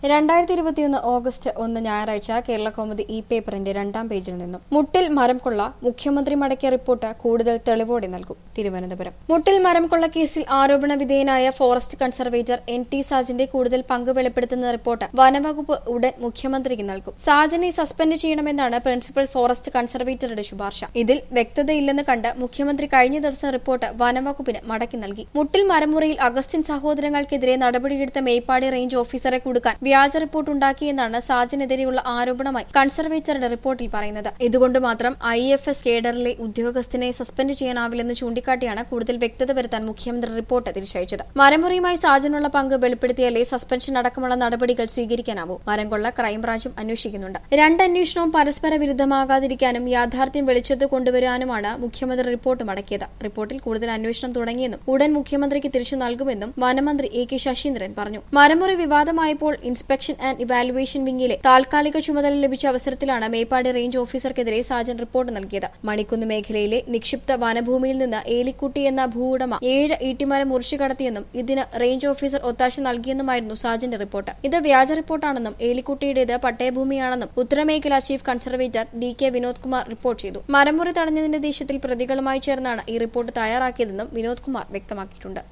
രണ്ടായിരത്തി ഇരുപത്തിയൊന്ന് ഓഗസ്റ്റ് ഒന്ന് ഞായറാഴ്ച കേരള കൗമുദി ഇ പേപ്പറിന്റെ രണ്ടാം പേജിൽ നിന്നും മുട്ടിൽ മരം കൊള്ള മുഖ്യമന്ത്രി മടക്കിയ റിപ്പോർട്ട് കൂടുതൽ തെളിവോടെ നൽകും തിരുവനന്തപുരം മുട്ടിൽ മരം കൊള്ള കേസിൽ ആരോപണ വിധേയനായ ഫോറസ്റ്റ് കൺസർവേറ്റർ എൻ ടി സാജന്റെ കൂടുതൽ പങ്ക് വെളിപ്പെടുത്തുന്ന റിപ്പോർട്ട് വനവകുപ്പ് ഉടൻ മുഖ്യമന്ത്രിക്ക് നൽകും സാജനെ സസ്പെൻഡ് ചെയ്യണമെന്നാണ് പ്രിൻസിപ്പൽ ഫോറസ്റ്റ് കൺസർവേറ്ററുടെ ശുപാർശ ഇതിൽ വ്യക്തതയില്ലെന്ന് കണ്ട് മുഖ്യമന്ത്രി കഴിഞ്ഞ ദിവസം റിപ്പോർട്ട് വനവകുപ്പിന് മടക്കി നൽകി മുട്ടിൽ മരമുറിയിൽ അഗസ്റ്റിൻ സഹോദരങ്ങൾക്കെതിരെ നടപടിയെടുത്ത മേപ്പാടി റേഞ്ച് ഓഫീസറെ കൊടുക്കാൻ വ്യാജ റിപ്പോർട്ട് ഉണ്ടാക്കിയെന്നാണ് സാജിനെതിരെയുള്ള ആരോപണമായി കൺസർവേറ്ററുടെ റിപ്പോർട്ടിൽ പറയുന്നത് ഇതുകൊണ്ട് മാത്രം ഐ എഫ് എസ് കേഡറിലെ ഉദ്യോഗസ്ഥനെ സസ്പെൻഡ് ചെയ്യാനാവില്ലെന്ന് ചൂണ്ടിക്കാട്ടിയാണ് കൂടുതൽ വ്യക്തത വരുത്താൻ മുഖ്യമന്ത്രി റിപ്പോർട്ട് തിരിച്ചയച്ചത് മരമുറിയുമായി സാജനുള്ള പങ്ക് വെളിപ്പെടുത്തിയാലേ സസ്പെൻഷൻ അടക്കമുള്ള നടപടികൾ സ്വീകരിക്കാനാവൂ മരംകൊള്ള ക്രൈംബ്രാഞ്ചും അന്വേഷിക്കുന്നുണ്ട് രണ്ട് അന്വേഷണവും പരസ്പര വിരുദ്ധമാകാതിരിക്കാനും യാഥാർത്ഥ്യം വെളിച്ചത്ത് കൊണ്ടുവരാനുമാണ് മുഖ്യമന്ത്രി റിപ്പോർട്ട് മടക്കിയത് റിപ്പോർട്ടിൽ കൂടുതൽ അന്വേഷണം തുടങ്ങിയെന്നും ഉടൻ മുഖ്യമന്ത്രിക്ക് തിരിച്ചു നൽകുമെന്നും വനമന്ത്രി എ കെ ശശീന്ദ്രൻ പറഞ്ഞു മരമുറി വിവാദമായപ്പോൾ ഇൻസ്പെക്ഷൻ ആൻഡ് ഇവാലുവേഷൻ വിംഗിലെ താൽക്കാലിക ചുമതല ലഭിച്ച അവസരത്തിലാണ് മേപ്പാടി റേഞ്ച് ഓഫീസർക്കെതിരെ സാജൻ റിപ്പോർട്ട് നൽകിയത് മണിക്കുന്ന് മേഖലയിലെ നിക്ഷിപ്ത വനഭൂമിയിൽ നിന്ന് ഏലിക്കുട്ടി എന്ന ഭൂവുടമ ഏഴ് ഈട്ടിമരം മുറിച്ചു കടത്തിയെന്നും ഇതിന് റേഞ്ച് ഓഫീസർ ഒത്താശ നൽകിയെന്നുമായിരുന്നു സാജന്റെ റിപ്പോർട്ട് ഇത് വ്യാജ റിപ്പോർട്ടാണെന്നും ഏലിക്കുട്ടിയുടേത് പട്ടയഭൂമിയാണെന്നും ഉത്തരമേഖല chief conservator D K Vinod Kumar report ചെയ്തു മരമുറി തടഞ്ഞതിന്റെ ദേഷ്യത്തിൽ പ്രതികളുമായി ചേർന്നാണ് ഈ റിപ്പോർട്ട് തയ്യാറാക്കിയതെന്നും വിനോദ് കുമാർ വ്യക്തമാക്കിയിട്ടുണ്ട്